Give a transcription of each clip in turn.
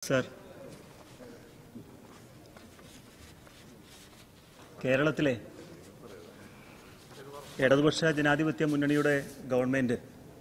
Sir കേരളത്തിലെ ഇടതുപക്ഷ ജനാധിപത്യ മുന്നണിയുടെ ഗവൺമെന്റ്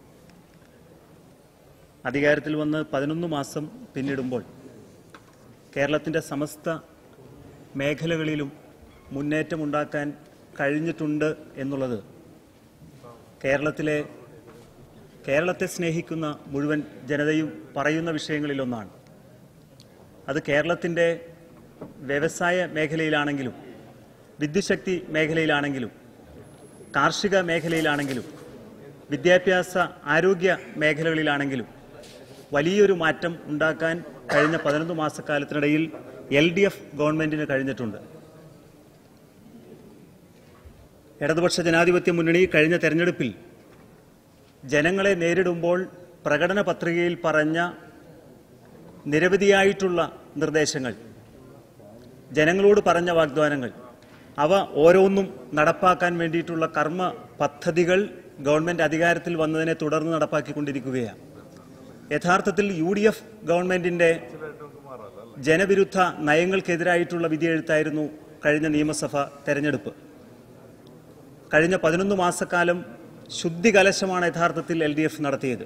അധികാരത്തിൽ വന്ന് പതിനൊന്ന് മാസം പിന്നിടുമ്പോൾ കേരളത്തിൻ്റെ സമസ്ത മേഖലകളിലും മുന്നേറ്റമുണ്ടാക്കാൻ കഴിഞ്ഞിട്ടുണ്ട് എന്നുള്ളത് കേരളത്തിലെ കേരളത്തെ സ്നേഹിക്കുന്ന മുഴുവൻ ജനതയും പറയുന്ന വിഷയങ്ങളിലൊന്നാണ് അത് കേരളത്തിൻ്റെ വ്യവസായ മേഖലയിലാണെങ്കിലും വിദ്യുശക്തി മേഖലയിലാണെങ്കിലും കാർഷിക മേഖലയിലാണെങ്കിലും വിദ്യാഭ്യാസ ആരോഗ്യ മേഖലകളിലാണെങ്കിലും വലിയൊരു മാറ്റം ഉണ്ടാക്കാൻ കഴിഞ്ഞ പതിനൊന്ന് മാസക്കാലത്തിനിടയിൽ എൽ ഡി എഫ് ഗവൺമെന്റിന് കഴിഞ്ഞിട്ടുണ്ട് ഇടതുപക്ഷ ജനാധിപത്യ മുന്നണി കഴിഞ്ഞ തെരഞ്ഞെടുപ്പിൽ ജനങ്ങളെ നേരിടുമ്പോൾ പ്രകടന പത്രികയിൽ പറഞ്ഞ നിരവധിയായിട്ടുള്ള നിർദ്ദേശങ്ങൾ ജനങ്ങളോട് പറഞ്ഞ വാഗ്ദാനങ്ങൾ അവ ഓരോന്നും നടപ്പാക്കാൻ വേണ്ടിയിട്ടുള്ള കർമ്മ പദ്ധതികൾ ഗവൺമെന്റ് അധികാരത്തിൽ വന്നതിനെ തുടർന്ന് നടപ്പാക്കിക്കൊണ്ടിരിക്കുകയാണ് യഥാർത്ഥത്തിൽ യു ഡി എഫ് ഗവൺമെന്റിന്റെ ജനവിരുദ്ധ നയങ്ങൾക്കെതിരായിട്ടുള്ള വിധിയെഴുത്തായിരുന്നു കഴിഞ്ഞ നിയമസഭ തെരഞ്ഞെടുപ്പ് കഴിഞ്ഞ പതിനൊന്ന് മാസക്കാലം ശുദ്ധി കലശമാണ് യഥാർത്ഥത്തിൽ എൽ ഡി എഫ് നടത്തിയത്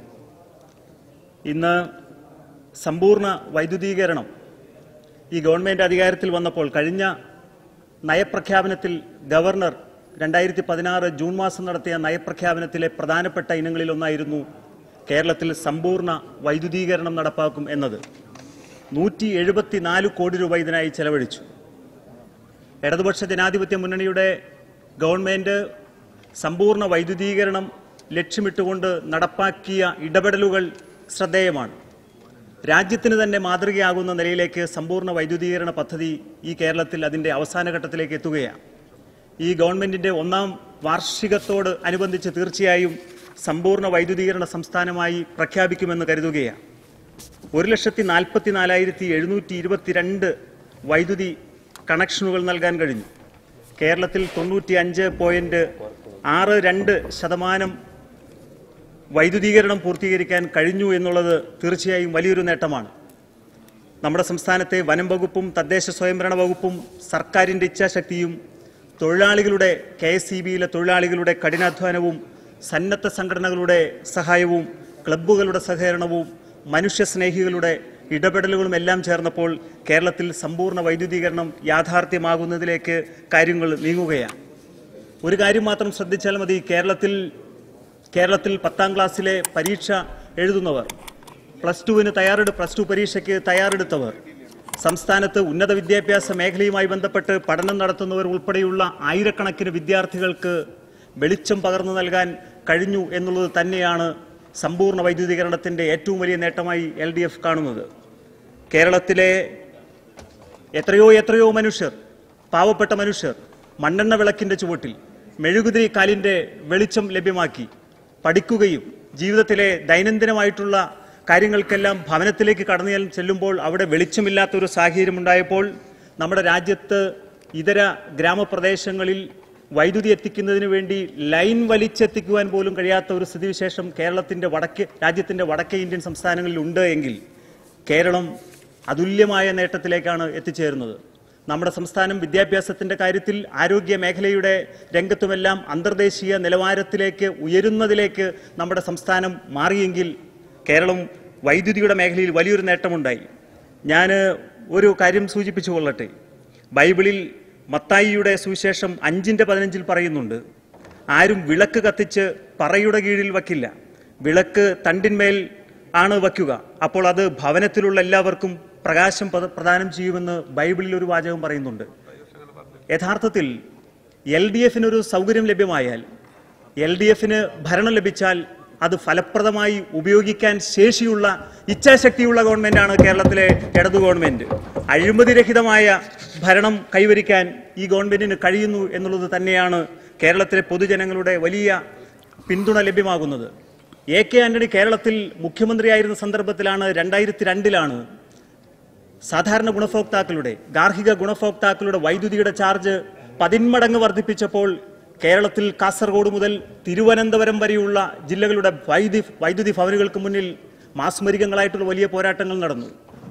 ഇന്ന് സമ്പൂർണ്ണ വൈദ്യുതീകരണം ഈ ഗവൺമെന്റ് അധികാരത്തിൽ വന്നപ്പോൾ കഴിഞ്ഞ നയപ്രഖ്യാപനത്തിൽ ഗവർണർ രണ്ടായിരത്തി പതിനാറ് ജൂൺ മാസം നടത്തിയ നയപ്രഖ്യാപനത്തിലെ പ്രധാനപ്പെട്ട ഇനങ്ങളിലൊന്നായിരുന്നു കേരളത്തിൽ സമ്പൂർണ്ണ വൈദ്യുതീകരണം നടപ്പാക്കും എന്നത് നൂറ്റി എഴുപത്തിനാല് കോടി രൂപ ഇതിനായി ചെലവഴിച്ചു ഇടതുപക്ഷ ജനാധിപത്യ മുന്നണിയുടെ ഗവൺമെന്റ് സമ്പൂർണ്ണ വൈദ്യുതീകരണം ലക്ഷ്യമിട്ടുകൊണ്ട് നടപ്പാക്കിയ ഇടപെടലുകൾ ശ്രദ്ധേയമാണ് രാജ്യത്തിന് തന്നെ മാതൃകയാകുന്ന നിലയിലേക്ക് സമ്പൂർണ്ണ വൈദ്യുതീകരണ പദ്ധതി ഈ കേരളത്തിൽ അതിൻ്റെ അവസാന ഘട്ടത്തിലേക്ക് എത്തുകയാണ് ഈ ഗവൺമെന്റിന്റെ ഒന്നാം വാർഷികത്തോട് അനുബന്ധിച്ച് തീർച്ചയായും സമ്പൂർണ്ണ വൈദ്യുതീകരണ സംസ്ഥാനമായി പ്രഖ്യാപിക്കുമെന്ന് കരുതുകയാണ് ഒരു ലക്ഷത്തി നാൽപ്പത്തി നാലായിരത്തി എഴുന്നൂറ്റി ഇരുപത്തിരണ്ട് വൈദ്യുതി കണക്ഷനുകൾ നൽകാൻ കഴിഞ്ഞു കേരളത്തിൽ തൊണ്ണൂറ്റി അഞ്ച് പോയിന്റ് ആറ് രണ്ട് ശതമാനം വൈദ്യുതീകരണം പൂർത്തീകരിക്കാൻ കഴിഞ്ഞു എന്നുള്ളത് തീർച്ചയായും വലിയൊരു നേട്ടമാണ് നമ്മുടെ സംസ്ഥാനത്തെ വനം വകുപ്പും തദ്ദേശ സ്വയംഭരണ വകുപ്പും സർക്കാരിൻ്റെ ഇച്ഛാശക്തിയും തൊഴിലാളികളുടെ കെ എസ് സി ബിയിലെ തൊഴിലാളികളുടെ കഠിനാധ്വാനവും സന്നദ്ധ സംഘടനകളുടെ സഹായവും ക്ലബ്ബുകളുടെ സഹകരണവും മനുഷ്യസ്നേഹികളുടെ ഇടപെടലുകളും എല്ലാം ചേർന്നപ്പോൾ കേരളത്തിൽ സമ്പൂർണ്ണ വൈദ്യുതീകരണം യാഥാർത്ഥ്യമാകുന്നതിലേക്ക് കാര്യങ്ങൾ നീങ്ങുകയാണ് ഒരു കാര്യം മാത്രം ശ്രദ്ധിച്ചാൽ മതി കേരളത്തിൽ കേരളത്തിൽ പത്താം ക്ലാസ്സിലെ പരീക്ഷ എഴുതുന്നവർ പ്ലസ് ടുവിന് തയ്യാറെടു പ്ലസ് ടു പരീക്ഷയ്ക്ക് തയ്യാറെടുത്തവർ സംസ്ഥാനത്ത് ഉന്നത വിദ്യാഭ്യാസ മേഖലയുമായി ബന്ധപ്പെട്ട് പഠനം നടത്തുന്നവർ ഉൾപ്പെടെയുള്ള ആയിരക്കണക്കിന് വിദ്യാർത്ഥികൾക്ക് വെളിച്ചം പകർന്നു നൽകാൻ കഴിഞ്ഞു എന്നുള്ളത് തന്നെയാണ് സമ്പൂർണ്ണ വൈദ്യുതീകരണത്തിൻ്റെ ഏറ്റവും വലിയ നേട്ടമായി എൽ ഡി എഫ് കാണുന്നത് കേരളത്തിലെ എത്രയോ എത്രയോ മനുഷ്യർ പാവപ്പെട്ട മനുഷ്യർ മണ്ണെണ്ണ വിളക്കിന്റെ ചുവട്ടിൽ മെഴുകുതിരി കാലിന്റെ വെളിച്ചം ലഭ്യമാക്കി പഠിക്കുകയും ജീവിതത്തിലെ ദൈനംദിനമായിട്ടുള്ള കാര്യങ്ങൾക്കെല്ലാം ഭവനത്തിലേക്ക് കടന്നു ചെൽ- ചെല്ലുമ്പോൾ അവിടെ വെളിച്ചമില്ലാത്ത ഒരു സാഹചര്യം ഉണ്ടായപ്പോൾ നമ്മുടെ രാജ്യത്ത് ഇതര ഗ്രാമപ്രദേശങ്ങളിൽ വൈദ്യുതി എത്തിക്കുന്നതിന് വേണ്ടി ലൈൻ വലിച്ചെത്തിക്കുവാൻ പോലും കഴിയാത്ത ഒരു സ്ഥിതിവിശേഷം കേരളത്തിന്റെ വടക്ക് രാജ്യത്തിന്റെ വടക്കേ ഇന്ത്യൻ സംസ്ഥാനങ്ങളിൽ ഉണ്ട് എങ്കിൽ കേരളം അതുല്യമായ നേട്ടത്തിലേക്കാണ് എത്തിച്ചേരുന്നത് നമ്മുടെ സംസ്ഥാനം വിദ്യാഭ്യാസത്തിന്റെ കാര്യത്തിൽ ആരോഗ്യ മേഖലയുടെ രംഗത്തുമെല്ലാം അന്തർദേശീയ നിലവാരത്തിലേക്ക് ഉയരുന്നതിലേക്ക് നമ്മുടെ സംസ്ഥാനം മാറിയെങ്കിൽ കേരളം വൈദ്യുതിയുടെ മേഖലയിൽ വലിയൊരു നേട്ടമുണ്ടായി ഞാൻ ഒരു കാര്യം സൂചിപ്പിച്ചു കൊള്ളട്ടെ ബൈബിളിൽ മത്തായിയുടെ സുവിശേഷം അഞ്ചിൻ്റെ പതിനഞ്ചിൽ പറയുന്നുണ്ട് ആരും വിളക്ക് കത്തിച്ച് പറയുടെ കീഴിൽ വയ്ക്കില്ല വിളക്ക് തണ്ടിന്മേൽ ആണ് വയ്ക്കുക അപ്പോൾ അത് ഭവനത്തിലുള്ള എല്ലാവർക്കും പ്രകാശം പത- പ്രദാനം ചെയ്യുമെന്ന് ബൈബിളിൽ ഒരു വാചകം പറയുന്നുണ്ട് യഥാർത്ഥത്തിൽ എൽ ഡി എഫിനൊരു സൗകര്യം ലഭ്യമായാൽ എൽ ഡി എഫിന് ഭരണം ലഭിച്ചാൽ അത് ഫലപ്രദമായി ഉപയോഗിക്കാൻ ശേഷിയുള്ള ഇച്ഛാശക്തിയുള്ള ഗവൺമെന്റാണ് കേരളത്തിലെ ഇടതു ഗവൺമെന്റ് അഴിമതിരഹിതമായ ഭരണം കൈവരിക്കാൻ ഈ ഗവൺമെന്റിന് കഴിയുന്നു എന്നുള്ളത് തന്നെയാണ് കേരളത്തിലെ പൊതുജനങ്ങളുടെ വലിയ പിന്തുണ ലഭ്യമാകുന്നത് എ കെ ആന്റണി കേരളത്തിൽ മുഖ്യമന്ത്രിയായിരുന്ന സന്ദർഭത്തിലാണ് രണ്ടായിരത്തി രണ്ടിലാണ് സാധാരണ ഗുണഭോക്താക്കളുടെ ഗാർഹിക ഗുണഭോക്താക്കളുടെ വൈദ്യുതിയുടെ ചാർജ് പതിന്മടങ്ങ് വർദ്ധിപ്പിച്ചപ്പോൾ കേരളത്തിൽ കാസർഗോഡ് മുതൽ തിരുവനന്തപുരം വരെയുള്ള ജില്ലകളുടെ വൈദ്യുതി വൈദ്യുതി ഭവനുകൾക്ക് മുന്നിൽ മാസ്മരികങ്ങളായിട്ടുള്ള വലിയ പോരാട്ടങ്ങൾ നടന്നു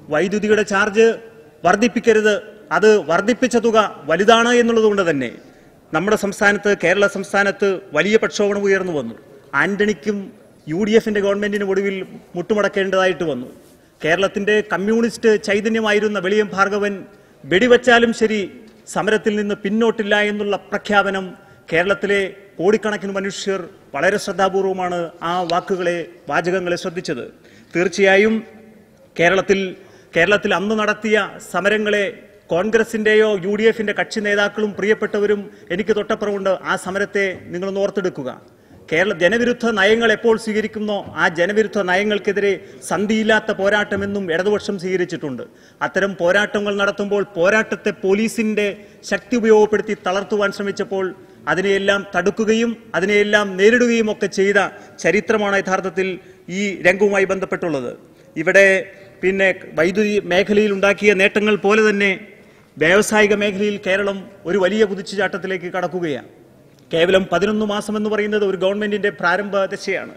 വൈദ്യുതിയുടെ ചാർജ് വർദ്ധിപ്പിക്കരുത് അത് വർദ്ധിപ്പിച്ച തുക വലുതാണ് എന്നുള്ളതുകൊണ്ട് തന്നെ നമ്മുടെ സംസ്ഥാനത്ത് കേരള സംസ്ഥാനത്ത് വലിയ പ്രക്ഷോഭണം ഉയർന്നു വന്നു ആന്റണിക്കും യു ഡി എഫിന്റെ ഗവൺമെന്റിനും ഒടുവിൽ മുട്ടുമടക്കേണ്ടതായിട്ട് വന്നു കേരളത്തിന്റെ കമ്മ്യൂണിസ്റ്റ് ചൈതന്യമായിരുന്ന വെളിയം ഭാർഗവൻ വെടിവെച്ചാലും ശരി സമരത്തിൽ നിന്ന് പിന്നോട്ടില്ല എന്നുള്ള പ്രഖ്യാപനം കേരളത്തിലെ കോടിക്കണക്കിന് മനുഷ്യർ വളരെ ശ്രദ്ധാപൂർവമാണ് ആ വാക്കുകളെ വാചകങ്ങളെ ശ്രദ്ധിച്ചത് തീർച്ചയായും കേരളത്തിൽ കേരളത്തിൽ അന്ന് നടത്തിയ സമരങ്ങളെ കോൺഗ്രസിന്റെയോ യു ഡി എഫിന്റെ കക്ഷി നേതാക്കളും പ്രിയപ്പെട്ടവരും എനിക്ക് തൊട്ടപ്പുറമുണ്ട് ആ സമരത്തെ നിങ്ങളൊന്ന് ഓർത്തെടുക്കുക കേരള ജനവിരുദ്ധ നയങ്ങൾ എപ്പോൾ സ്വീകരിക്കുന്നോ ആ ജനവിരുദ്ധ നയങ്ങൾക്കെതിരെ സന്ധിയില്ലാത്ത പോരാട്ടമെന്നും ഇടതുപക്ഷം സ്വീകരിച്ചിട്ടുണ്ട് അത്തരം പോരാട്ടങ്ങൾ നടത്തുമ്പോൾ പോരാട്ടത്തെ പോലീസിന്റെ ശക്തി ഉപയോഗപ്പെടുത്തി തളർത്തുവാൻ ശ്രമിച്ചപ്പോൾ അതിനെയെല്ലാം തടുക്കുകയും അതിനെയെല്ലാം നേരിടുകയും ഒക്കെ ചെയ്ത ചരിത്രമാണ് യഥാർത്ഥത്തിൽ ഈ രംഗവുമായി ബന്ധപ്പെട്ടുള്ളത് ഇവിടെ പിന്നെ വൈദ്യുതി മേഖലയിൽ ഉണ്ടാക്കിയ നേട്ടങ്ങൾ പോലെ തന്നെ വ്യാവസായിക മേഖലയിൽ കേരളം ഒരു വലിയ കുതിച്ചുചാട്ടത്തിലേക്ക് കടക്കുകയാണ് കേവലം പതിനൊന്ന് മാസം എന്ന് പറയുന്നത് ഒരു ഗവൺമെന്റിന്റെ പ്രാരംഭ ദശയാണ്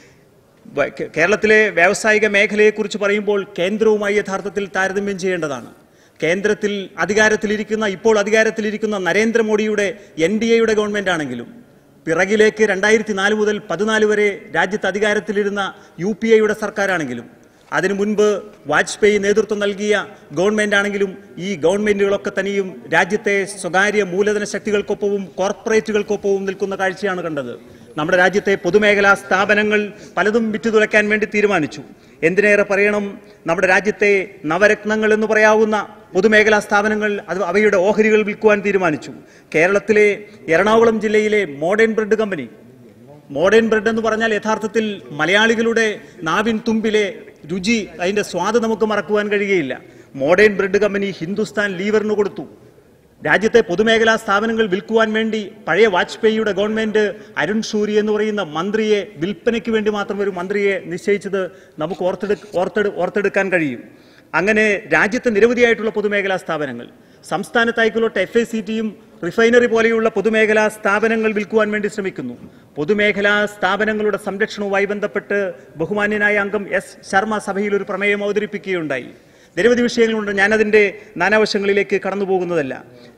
വ- കേ- കേരളത്തിലെ വ്യാവസായിക മേഖലയെക്കുറിച്ച് പറയുമ്പോൾ കേന്ദ്രവുമായി യഥാർത്ഥത്തിൽ താരതമ്യം ചെയ്യേണ്ടതാണ് കേന്ദ്രത്തിൽ അധികാരത്തിലിരിക്കുന്ന ഇപ്പോൾ അധികാരത്തിലിരിക്കുന്ന നരേന്ദ്രമോദിയുടെ എൻ ഡി എയുടെ ഗവൺമെന്റ് ആണെങ്കിലും പിറകിലേക്ക് രണ്ടായിരത്തി നാല് മുതൽ പതിനാല് വരെ രാജ്യത്ത് അധികാരത്തിലിരുന്ന യു പി എയുടെ സർക്കാരാണെങ്കിലും അതിനു മുൻപ് വാജ്പേയി നേതൃത്വം നൽകിയ ഗവൺമെന്റ് ആണെങ്കിലും ഈ ഗവൺമെന്റുകളൊക്കെ തന്നെയും രാജ്യത്തെ സ്വകാര്യ മൂലധന ശക്തികൾക്കൊപ്പവും കോർപ്പറേറ്റുകൾക്കൊപ്പവും നിൽക്കുന്ന കാഴ്ചയാണ് കണ്ടത് നമ്മുടെ രാജ്യത്തെ പൊതുമേഖലാ സ്ഥാപനങ്ങൾ പലതും വിറ്റുതുലയ്ക്കാൻ വേണ്ടി തീരുമാനിച്ചു എന്തിനേറെ പറയണം നമ്മുടെ രാജ്യത്തെ നവരത്നങ്ങൾ എന്ന് പറയാവുന്ന പൊതുമേഖലാ സ്ഥാപനങ്ങൾ അത് അവയുടെ ഓഹരികൾ വിൽക്കുവാൻ തീരുമാനിച്ചു കേരളത്തിലെ എറണാകുളം ജില്ലയിലെ Modern Bread company Modern Bread എന്ന് പറഞ്ഞാൽ യഥാർത്ഥത്തിൽ മലയാളികളുടെ നാവിൻ തുമ്പിലെ രുചി അതിന്റെ സ്വാദ് നമുക്ക് മറക്കുവാൻ കഴിയുകയില്ല മോഡേൺ ബ്രെഡ് കമ്പനി ഹിന്ദുസ്ഥാൻ ലീവറിന് കൊടുത്തു രാജ്യത്തെ പൊതുമേഖലാ സ്ഥാപനങ്ങൾ വിൽക്കുവാൻ വേണ്ടി പഴയ വാജ്പേയിയുടെ ഗവൺമെന്റ് അരുൺ ഷൂരി എന്ന് പറയുന്ന മന്ത്രിയെ വിൽപ്പനയ്ക്ക് വേണ്ടി മാത്രം ഒരു മന്ത്രിയെ നിശ്ചയിച്ചത് നമുക്ക് ഓർത്തെടു ഓർത്തെടു ഓർത്തെടുക്കാൻ കഴിയും അങ്ങനെ രാജ്യത്തെ നിരവധിയായിട്ടുള്ള പൊതുമേഖലാ സ്ഥാപനങ്ങൾ സംസ്ഥാനത്തായിക്കൊള്ളട്ടെ എഫ് ഐ സി ടിയും റിഫൈനറി പോലെയുള്ള പൊതുമേഖലാ സ്ഥാപനങ്ങൾ വിൽക്കുവാൻ വേണ്ടി ശ്രമിക്കുന്നു പൊതുമേഖലാ സ്ഥാപനങ്ങളുടെ സംരക്ഷണവുമായി ബന്ധപ്പെട്ട് ബഹുമാന്യനായ അംഗം എസ് ശർമ്മ സഭയിൽ ഒരു പ്രമേയം അവതരിപ്പിക്കുകയുണ്ടായി നിരവധി വിഷയങ്ങളുണ്ട് ഞാനതിൻ്റെ നാനാവശങ്ങളിലേക്ക് കടന്നു പോകുന്നതല്ല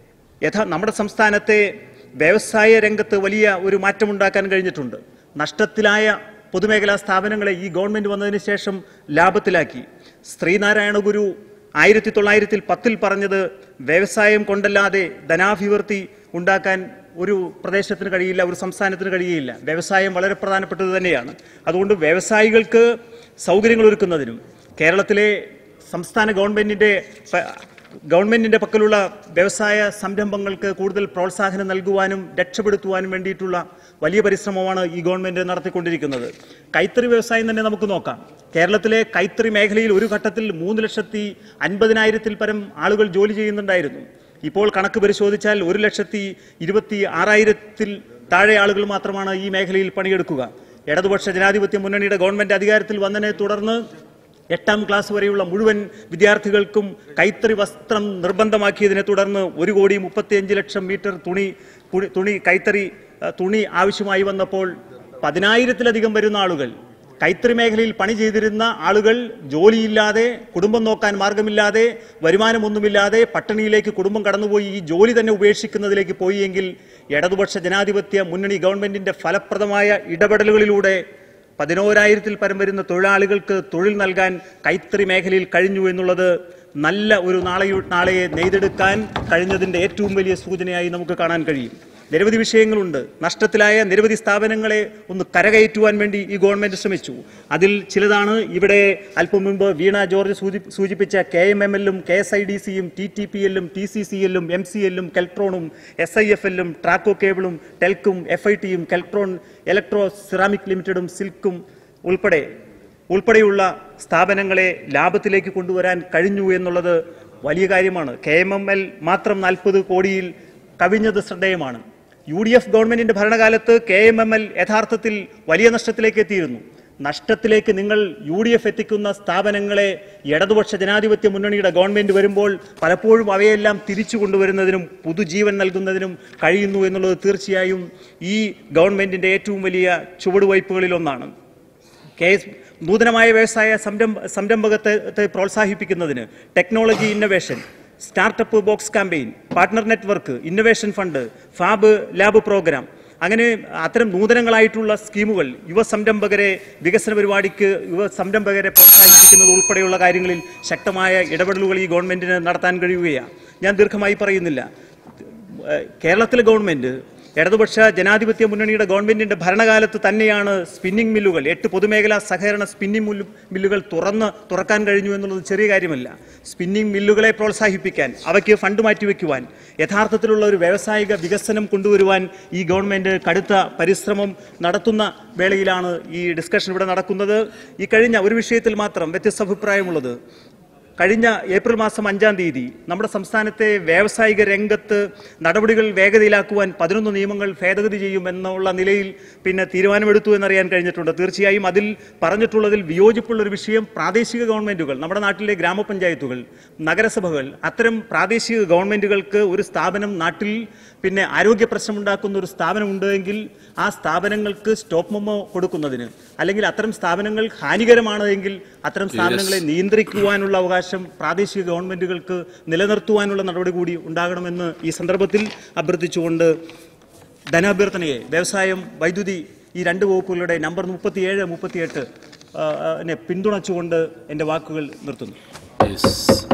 യഥാ നമ്മുടെ സംസ്ഥാനത്തെ വ്യവസായ രംഗത്ത് വലിയ ഒരു മാറ്റമുണ്ടാക്കാൻ കഴിഞ്ഞിട്ടുണ്ട് നഷ്ടത്തിലായ പൊതുമേഖലാ സ്ഥാപനങ്ങളെ ഈ ഗവൺമെന്റ് വന്നതിന് ശേഷം ലാഭത്തിലാക്കി ശ്രീനാരായണ ഗുരു ആയിരത്തി തൊള്ളായിരത്തി പത്തിൽ പറഞ്ഞത് വ്യവസായം കൊണ്ടല്ലാതെ ധനാഭിവൃദ്ധി ഉണ്ടാക്കാൻ ഒരു പ്രദേശത്തിന് കഴിയില്ല ഒരു സംസ്ഥാനത്തിന് കഴിയുകയില്ല വ്യവസായം വളരെ പ്രധാനപ്പെട്ടത് തന്നെയാണ് അതുകൊണ്ട് വ്യവസായികൾക്ക് സൗകര്യങ്ങൾ ഒരുക്കുന്നതിനും കേരളത്തിലെ സംസ്ഥാന ഗവൺമെന്റിന്റെ പ- ഗവൺമെന്റിന്റെ പക്കലുള്ള വ്യവസായ സംരംഭങ്ങൾക്ക് കൂടുതൽ പ്രോത്സാഹനം നൽകുവാനും രക്ഷപ്പെടുത്തുവാനും വേണ്ടിയിട്ടുള്ള വലിയ പരിശ്രമമാണ് ഈ ഗവൺമെന്റ് നടത്തിക്കൊണ്ടിരിക്കുന്നത് കൈത്തറി വ്യവസായം തന്നെ നമുക്ക് നോക്കാം കേരളത്തിലെ കൈത്തറി മേഖലയിൽ ഒരു ഘട്ടത്തിൽ മൂന്ന് ലക്ഷത്തി അൻപതിനായിരത്തിൽ പരം ആളുകൾ ജോലി ചെയ്യുന്നുണ്ടായിരുന്നു ഇപ്പോൾ കണക്ക് പരിശോധിച്ചാൽ ഒരു ലക്ഷത്തി ഇരുപത്തി ആറായിരത്തിൽ താഴെ ആളുകൾ മാത്രമാണ് ഈ മേഖലയിൽ പണിയെടുക്കുക ഇടതുപക്ഷ ജനാധിപത്യ മുന്നണിയുടെ ഗവൺമെന്റ് അധികാരത്തിൽ വന്നതിനെ തുടർന്ന് എട്ടാം ക്ലാസ് വരെയുള്ള മുഴുവൻ വിദ്യാർത്ഥികൾക്കും കൈത്തറി വസ്ത്രം നിർബന്ധമാക്കിയതിനെ തുടർന്ന് ഒരു കോടി മുപ്പത്തിയഞ്ച് ലക്ഷം മീറ്റർ തുണി തുണി- തുണി കൈത്തറി അഹ്, തുണി ആവശ്യമായി വന്നപ്പോൾ പതിനായിരത്തിലധികം വരുന്ന ആളുകൾ കൈത്തറി മേഖലയിൽ പണി ചെയ്തിരുന്ന ആളുകൾ ജോലിയില്ലാതെ കുടുംബം നോക്കാൻ മാർഗമില്ലാതെ വരുമാനമൊന്നുമില്ലാതെ പട്ടിണിയിലേക്ക് കുടുംബം കടന്നുപോയി ഈ ജോലി തന്നെ ഉപേക്ഷിക്കുന്നതിലേക്ക് പോയി എങ്കിൽ ഇടതുപക്ഷ ജനാധിപത്യ മുന്നണി ഗവൺമെന്റിന്റെ ഫലപ്രദമായ ഇടപെടലുകളിലൂടെ പതിനോരായിരത്തിൽ പരം വരുന്ന തൊഴിലാളികൾക്ക് തൊഴിൽ നൽകാൻ കൈത്തറി മേഖലയിൽ കഴിഞ്ഞു എന്നുള്ളത് നല്ല ഒരു നാളെയു നാളെയെ നെയ്തെടുക്കാൻ കഴിഞ്ഞതിന്റെ ഏറ്റവും വലിയ സൂചനയായി നമുക്ക് കാണാൻ കഴിയും നിരവധി വിഷയങ്ങളുണ്ട് നഷ്ടത്തിലായ നിരവധി സ്ഥാപനങ്ങളെ ഒന്ന് കരകയറ്റുവാൻ വേണ്ടി ഈ ഗവൺമെന്റ് ശ്രമിച്ചു അതിൽ ചിലതാണ് ഇവിടെ അല്പം മുമ്പ് വീണ ജോർജ് സൂചി സൂചിപ്പിച്ച കെ എം എം എല്ലും കെ എസ് ഐ ഡി സിയും ടി ടി പി എല്ലും ടി സി സി എല്ലും എം സി എല്ലും കെൽട്രോണും എസ് ഐ എഫ് എല്ലും ട്രാക്കോ കേബിളും ടെൽക്കും എഫ് ഐ ടിയും കെൽട്രോൺ ഇലക്ട്രോ സിറാമിക് ലിമിറ്റഡും സിൽക്കും ഉൾപ്പെടെ ഉൾപ്പെടെയുള്ള സ്ഥാപനങ്ങളെ ലാഭത്തിലേക്ക് കൊണ്ടുവരാൻ കഴിഞ്ഞു എന്നുള്ളത് വലിയ കാര്യമാണ് കെ എം എം എൽ മാത്രം നാൽപ്പത് കോടിയിൽ കവിഞ്ഞത് ശ്രദ്ധേയമാണ് യു ഡി എഫ് ഗവൺമെന്റിന്റെ ഭരണകാലത്ത് കെ എം എം എൽ യഥാർത്ഥത്തിൽ വലിയ നഷ്ടത്തിലേക്ക് എത്തിയിരുന്നു നഷ്ടത്തിലേക്ക് നിങ്ങൾ യു ഡി എഫ് എത്തിക്കുന്ന സ്ഥാപനങ്ങളെ ഇടതുപക്ഷ ജനാധിപത്യ മുന്നണിയുടെ ഗവൺമെന്റ് വരുമ്പോൾ പലപ്പോഴും അവയെല്ലാം തിരിച്ചു കൊണ്ടുവരുന്നതിനും പുതുജീവൻ നൽകുന്നതിനും കഴിയുന്നു എന്നുള്ളത് തീർച്ചയായും ഈ ഗവൺമെന്റിന്റെ ഏറ്റവും വലിയ ചുവടുവയ്പ്പുകളിലൊന്നാണ് കെ എസ് നൂതനമായ വ്യവസായ സംരംഭ സംരംഭകത്തെ പ്രോത്സാഹിപ്പിക്കുന്നതിന് technology innovation startup box campaign partner network innovation fund fab lab program അങ്ങനെ അത്തരം നൂതനങ്ങളായിട്ടുള്ള സ്കീമുകൾ യുവ സംരംഭകരെ വികസന പരിപാടിക്ക് യുവ സംരംഭകരെ പ്രോത്സാഹിപ്പിക്കുന്നത് ഉൾപ്പെടെയുള്ള കാര്യങ്ങളിൽ ശക്തമായ ഇടപെടലുകൾ ഈ ഗവൺമെന്റിന് നടത്താൻ കഴിയുകയാണ് ഞാൻ ദീർഘമായി പറയുന്നില്ല ഏഹ് കേരളത്തിലെ ഗവൺമെന്റ് ഇടതുപക്ഷ ജനാധിപത്യ മുന്നണിയുടെ ഗവൺമെന്റിന്റെ ഭരണകാലത്ത് തന്നെയാണ് സ്പിന്നിംഗ് മില്ലുകൾ എട്ട് പൊതുമേഖലാ സഹകരണ സ്പിന്നിംഗ് മില്ലു മില്ലുകൾ തുറന്ന് തുറക്കാൻ കഴിഞ്ഞു എന്നുള്ളത് ചെറിയ കാര്യമല്ല സ്പിന്നിംഗ് മില്ലുകളെ പ്രോത്സാഹിപ്പിക്കാൻ അവയ്ക്ക് ഫണ്ട് മാറ്റിവെക്കുവാൻ യഥാർത്ഥത്തിലുള്ള ഒരു വ്യാവസായിക വികസനം കൊണ്ടുവരുവാൻ ഈ ഗവൺമെന്റ് കടുത്ത പരിശ്രമം നടത്തുന്ന വേളയിലാണ് ഈ ഡിസ്കഷൻ ഇവിടെ നടക്കുന്നത് ഈ കഴിഞ്ഞ ഒരു വിഷയത്തിൽ മാത്രം വ്യത്യസ്ത അഭിപ്രായമുള്ളത് കഴിഞ്ഞ ഏപ്രിൽ മാസം അഞ്ചാം തീയതി നമ്മുടെ സംസ്ഥാനത്തെ വ്യാവസായിക രംഗത്ത് നടപടികൾ വേഗതയിലാക്കുവാൻ പതിനൊന്ന് നിയമങ്ങൾ ഭേദഗതി ചെയ്യുമെന്നുള്ള നിലയിൽ പിന്നെ തീരുമാനമെടുത്തു എന്നറിയാൻ കഴിഞ്ഞിട്ടുണ്ട് തീർച്ചയായും അതിൽ പറഞ്ഞിട്ടുള്ളതിൽ വിയോജിപ്പുള്ള ഒരു വിഷയം പ്രാദേശിക ഗവൺമെന്റുകൾ നമ്മുടെ നാട്ടിലെ ഗ്രാമപഞ്ചായത്തുകൾ നഗരസഭകൾ അത്തരം പ്രാദേശിക ഗവൺമെന്റുകൾക്ക് ഒരു സ്ഥാപനം നാട്ടിൽ പിന്നെ ആരോഗ്യ പ്രശ്നമുണ്ടാക്കുന്ന ഒരു സ്ഥാപനമുണ്ട് എങ്കിൽ ആ സ്ഥാപനങ്ങൾക്ക് സ്റ്റോപ്പ് മെമ്മോ കൊടുക്കുന്നതിന് അല്ലെങ്കിൽ അത്തരം സ്ഥാപനങ്ങൾ ഹാനികരമാണ് എങ്കിൽ അത്തരം സ്ഥാപനങ്ങളെ നിയന്ത്രിക്കുവാനുള്ള അവകാശം പ്രാദേശിക ഗവൺമെന്റുകൾക്ക് നിലനിർത്തുവാനുള്ള നടപടി കൂടി ഉണ്ടാകണമെന്ന് ഈ സന്ദർഭത്തിൽ അഭ്യർത്ഥിച്ചുകൊണ്ട് ധനാഭ്യർത്ഥനയെ വ്യവസായം വൈദ്യുതി ഈ രണ്ട് വകുപ്പുകളുടെ നമ്പർ മുപ്പത്തിയേഴ് മുപ്പത്തിയെട്ട് പിന്തുണച്ചുകൊണ്ട് എൻ്റെ വാക്കുകൾ നിർത്തുന്നു Yes.